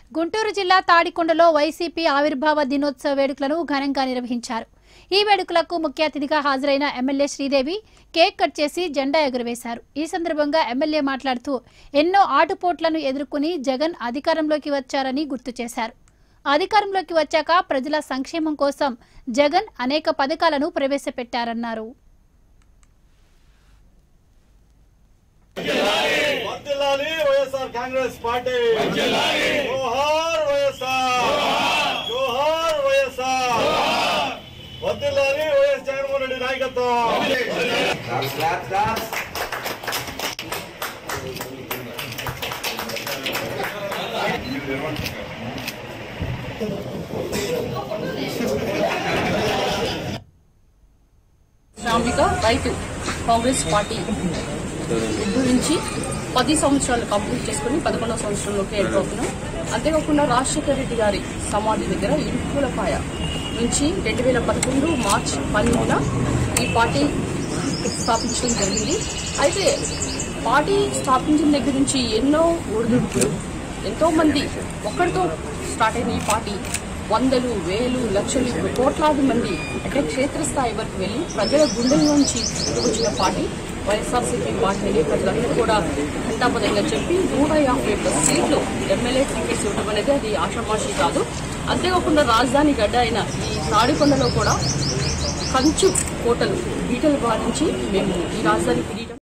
గుంటూరు జిల్లా తాడికొండలో వైసీపీ ఆవిర్భావ దినోత్సవ వేడుకలను ఘనంగా నిర్వహించారు ఈ వేడుకలకు ముఖ్య అతిథిగా హాజరైన ఎమ్మెల్యే శ్రీదేవి కేక్ కట్ చేసి జెండా ఎగురవేశారు ఈ సందర్భంగా ఎమ్మెల్యే మాట్లాడుతూ ఎన్నో ఆటుపోట్లను ఎదుర్కొని జగన్ అధికారంలోకి వచ్చారని గుర్తు చేశారు అధికారంలోకి వచ్చాక ప్రజల సంక్షేమం కోసం జగన్ అనేక పథకాలను ప్రవేశపెట్టారన్నారు వర్ధిల్లాలి వైఎస్ఆర్ కాంగ్రెస్ పార్టీ జోహార్ వైఎస్ఆర్ జోహార్ వైఎస్ఆర్ వర్ధిల్లాలి వైఎస్ జగన్మోహన్ రెడ్డి నాయకత్వం శ్రామిక రైతు కాంగ్రెస్ పార్టీ గురించి పది సంవత్సరాలు కంప్లీట్ చేసుకుని పదకొండవ సంవత్సరంలోకి వెళ్ళిపోతున్నాం అంతేకాకుండా రాజశేఖర రెడ్డి గారి సమాధి దగ్గర ఇరుకులపాయ నుంచి రెండు వేల పదకొండు మార్చ్ పన్నెండున ఈ పార్టీ స్థాపించడం జరిగింది అయితే పార్టీ స్థాపించిన దగ్గర నుంచి ఎన్నో ఒడిదుడుకులు ఎంతో మంది ఒక్కడితో స్టార్ట్ అయిన ఈ పార్టీ వందలు వేలు లక్షలు ఇప్పుడు కోట్లాది మంది అంటే క్షేత్రస్థాయి వరకు వెళ్ళి ప్రజల గుండెల్లోంచి వచ్చిన పార్టీ వైఎస్ఆర్సీపీ పార్టీ అని ప్రజలందరూ కూడా ఘంటాపదంగా చెప్పి నూట యాభై ఒక్క సీట్లు ఎమ్మెల్యే టికెట్స్ ఇవ్వడం అనేది అది ఆషామాషి కాదు అంతేకాకుండా రాజధాని గడ్డ అయిన ఈ తాడికొండలో కూడా కంచు కోటలు బీటలు బారించి మేము ఈ రాజధాని తిరిగి